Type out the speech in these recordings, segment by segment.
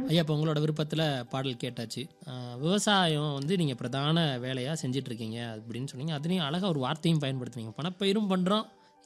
ஐயா இப்போ உங்களோட விருப்பத்தில் பாடல் கேட்டாச்சு ஆஹ் விவசாயம் வந்து நீங்கள் பிரதான வேலையாக செஞ்சுட்டு இருக்கீங்க அப்படின்னு சொன்னீங்க அதுலேயும் அழகாக ஒரு வார்த்தையும் பயன்படுத்துனீங்க பணப்பயிரும் பண்ணுறோம்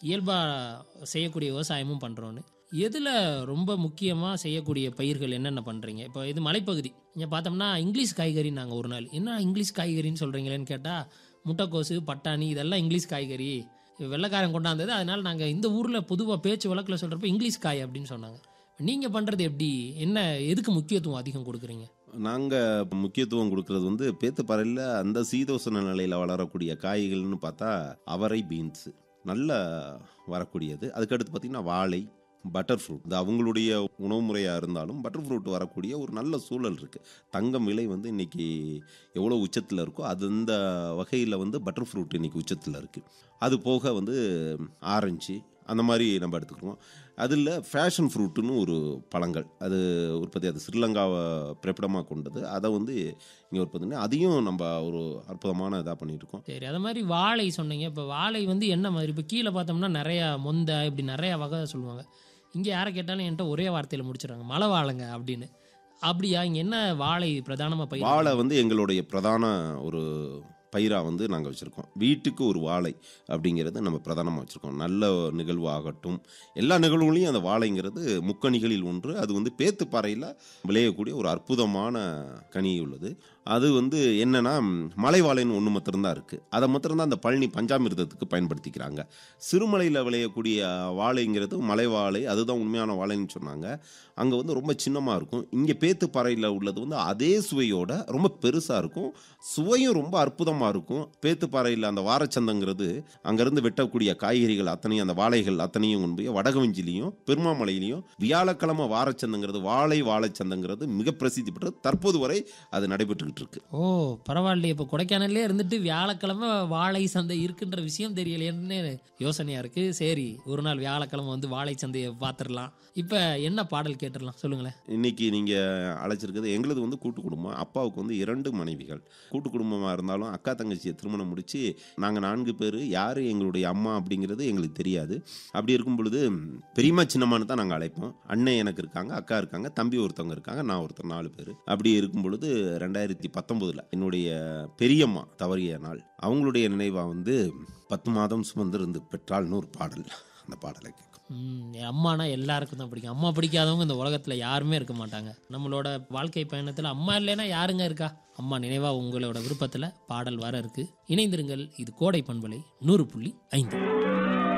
இயல்பாக செய்யக்கூடிய விவசாயமும் பண்ணுறோன்னு எதில் ரொம்ப முக்கியமாக செய்யக்கூடிய பயிர்கள் என்னென்ன பண்ணுறீங்க இப்போ இது மலைப்பகுதி இங்கே பார்த்தோம்னா இங்கிலீஷ் காய்கறி நாங்கள் ஒரு நாள் என்ன இங்கிலீஷ் காய்கறின்னு சொல்கிறீங்களேன்னு கேட்டால் முட்டைக்கோசு பட்டாணி இதெல்லாம் இங்கிலீஷ் காய்கறி வெள்ளைக்காரன் கொண்டாந்தது அதனால் நாங்கள் இந்த ஊரில் பொதுவாக பேச்சு வழக்கில் சொல்கிறப்ப இங்கிலீஷ் காய் அப்படின்னு சொன்னாங்க நீங்கள் பண்ணுறது எப்படி என்ன எதுக்கு முக்கியத்துவம் அதிகம் கொடுக்குறீங்க நாங்கள் முக்கியத்துவம் கொடுக்கறது வந்து பேத்துப்பாறையில் அந்த சீதோசன நிலையில் வளரக்கூடிய காய்கள்னு பார்த்தா அவரை பீன்ஸு நல்ல வரக்கூடியது அதுக்கடுத்து பார்த்திங்கன்னா வாழை பட்டர் ஃப்ரூட் இது அவங்களுடைய உணவு முறையாக இருந்தாலும் பட்டர் ஃப்ரூட் வரக்கூடிய ஒரு நல்ல சூழல் இருக்குது தங்கம் விலை வந்து இன்றைக்கி எவ்வளோ உச்சத்தில் இருக்கோ அது அந்த வகையில் வந்து பட்டர் ஃப்ரூட் இன்றைக்கி உச்சத்தில் இருக்குது அது போக வந்து ஆரஞ்சு அந்த மாதிரி நம்ம எடுத்துக்கிறோம் அதில் ஃபேஷன் ஃப்ரூட்டுன்னு ஒரு பழங்கள் அது உற்பத்தி அது ஸ்ரீலங்காவை பிறப்பிடமாக கொண்டது அதை வந்து இங்கே உற்பத்தி பண்ணி அதையும் நம்ம ஒரு அற்புதமான இதாக பண்ணியிருக்கோம் சரி அது மாதிரி வாழை சொன்னீங்க இப்போ வாழை வந்து என்ன மாதிரி இப்போ கீழே பார்த்தோம்னா நிறையா மொந்த இப்படி நிறையா வகை சொல்லுவாங்க இங்கே யாரை கேட்டாலும் என்கிட்ட ஒரே வார்த்தையில் முடிச்சிடுறாங்க மலை வாழைங்க அப்படின்னு அப்படியா இங்கே என்ன வாழை பிரதானமாக பயிர் வாழை வந்து எங்களுடைய பிரதான ஒரு பயிராக வந்து நாங்கள் வச்சுருக்கோம் வீட்டுக்கு ஒரு வாழை அப்படிங்கிறது நம்ம பிரதானமாக வச்சுருக்கோம் நல்ல நிகழ்வு ஆகட்டும் எல்லா நிகழ்வுகளையும் அந்த வாழைங்கிறது முக்கணிகளில் ஒன்று அது வந்து பேத்துப்பாறையில் விளையக்கூடிய ஒரு அற்புதமான கனி உள்ளது அது வந்து என்னன்னா மலை வாழைன்னு ஒன்று மாத்திரம்தான் இருக்குது அதை மாத்திரம்தான் அந்த பழனி பஞ்சாமிர்தத்துக்கு பயன்படுத்திக்கிறாங்க சிறுமலையில் விளையக்கூடிய வாழைங்கிறது மலை வாழை அதுதான் உண்மையான வாழைன்னு சொன்னாங்க அங்கே வந்து ரொம்ப சின்னமாக இருக்கும் இங்கே பேத்துப்பாறையில் உள்ளது வந்து அதே சுவையோட ரொம்ப பெருசாக இருக்கும் சுவையும் ரொம்ப அற்புதமாக இருக்கும் பேத்துப்பாறையில் அந்த வாரச்சந்தைங்கிறது அங்கேருந்து வெட்டக்கூடிய காய்கறிகள் அத்தனையும் அந்த வாழைகள் அத்தனையும் கொண்டு போய் வடகவஞ்சிலையும் பெருமாமலையிலையும் வியாழக்கிழமை வாரச்சந்தைங்கிறது வாழை வாழைச்சந்தைங்கிறது மிக பிரசித்தி பெற்றது தற்போது வரை அது நடைபெற்றுக்கிட்டு இருக்கு ஓ பரவாயில்லையே இப்போ கொடைக்கானல்லே இருந்துட்டு வியாழக்கிழமை வாழை சந்தை இருக்குன்ற விஷயம் தெரியலையேன்னு யோசனையாக இருக்குது சரி ஒரு நாள் வியாழக்கிழமை வந்து வாழை சந்தையை பார்த்துடலாம் இப்போ என்ன பாடல் கேட்டுடலாம் சொல்லுங்களேன் இன்னைக்கு நீங்கள் அழைச்சிருக்கிறது எங்களுது வந்து கூட்டு குடும்பம் அப்பாவுக்கு வந்து இரண்டு மனைவிகள் கூட்டு குடும்பமாக இருந்தாலும் அக்கா தங்கச்சியை திருமணம் முடித்து நாங்கள் நான்கு பேர் யார் எங்களுடைய அம்மா அப்படிங்கிறது எங்களுக்கு தெரியாது அப்படி இருக்கும் பொழுது பெரியம்மா சின்னம்மான்னு தான் நாங்கள் அழைப்போம் அண்ணன் எனக்கு இருக்காங்க அக்கா இருக்காங்க தம்பி ஒருத்தவங்க இருக்காங்க நான் ஒருத்தர் நாலு பேர் அப்படி இருக்கும் பொழுது ரெண்டாயிரத்தி பத்தொம்போதில் என்னுடைய பெரியம்மா தவறிய நாள் அவங்களுடைய நினைவாக வந்து பத்து மாதம் சுமந்திருந்து பெற்றாள்னு ஒரு பாடல் அந்த பாடலை கேட்கும் ம், என் அம்மானா எல்லாருக்கும் தான் பிடிக்கும் அம்மா பிடிக்காதவங்க இந்த உலகத்தில் யாருமே இருக்க மாட்டாங்க நம்மளோட வாழ்க்கை பயணத்தில் அம்மா இல்லைன்னா யாருங்க இருக்கா அம்மா நினைவா உங்களோட விருப்பத்தில் பாடல் வர இருக்கு இணைந்திருங்கள் இது கோடை பண்பலை நூறு புள்ளி ஐந்து